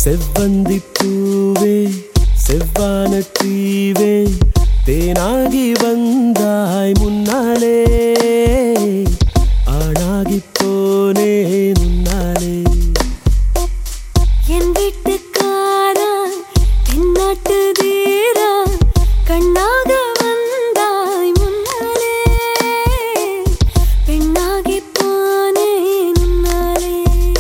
செவ்வந்தி பூவே செவ்வான தீவே தேனாகி வந்தாய் முன்னாலே ஆணாகி போனே முன்னாலே என் வீட்டுக்காரா தென்னாட்டு தீரா கண்ணாக வந்தாய் முன்னாலே பெண்ணாகி போனேன் உன்னாலே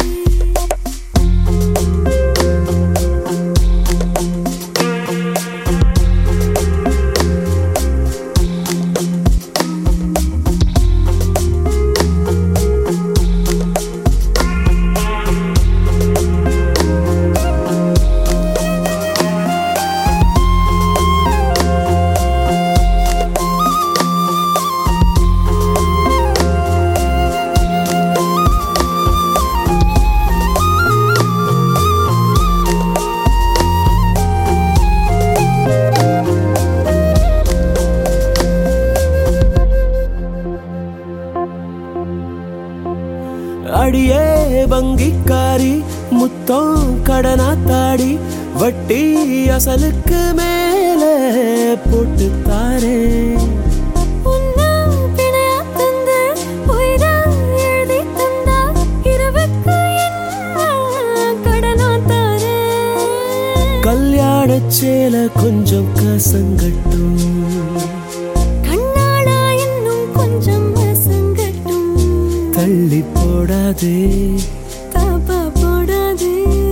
அடியே வங்கிக்காரி முத்தம் கடனா தாடி வட்டி அசலுக்கு மேலே போட்டு தாரே உன்னா பிணையா தந்து உயிரா எழுதி தந்தா இரவுக்கு என்ன கடனா தாரேன் கல்யாண சேல கொஞ்சம் கசங்கட்டும் கண்ணாடா இன்னும் கொஞ்சம் வசங்கட்டும் தள்ளி போடாதே தப்பா போடாதே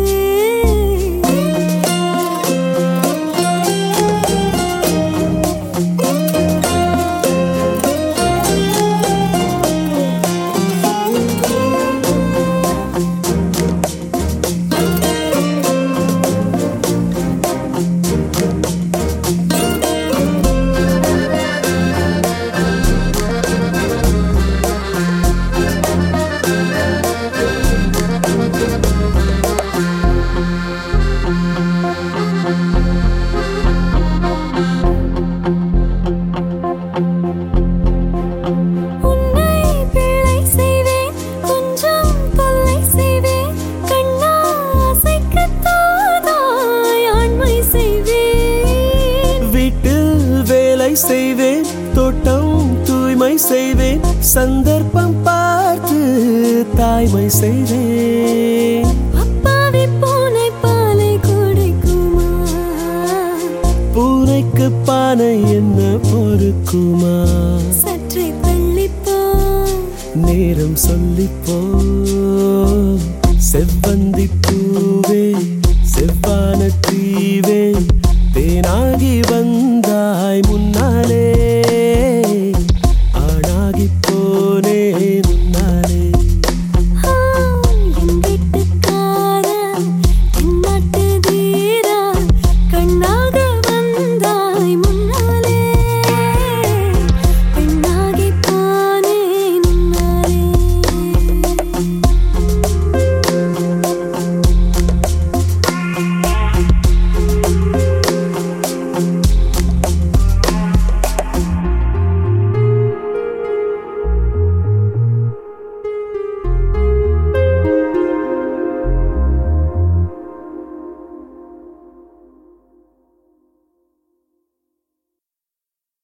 உன்னை பிழை செய்வேன் கொஞ்சம் தொல்லை செய்வேன் கண்ணா அசைக்கத்தாதாய் ஆண்மை செய்வேன் வீட்டில் வேலை செய்வேன் தோட்டம் தூய்மை செய்வேன் சந்தர்ப்பம் பார்த்து தாய்மை செய்வேன் அப்பாவி பூனை பாலை குடிக்குமா பூனைக்கு பானை என்ன பொறுக்குமா சற்றே தள்ளிப்போ நேரம் சொல்லிப்போ செவ்வந்தி பூவே செவ்வான தீ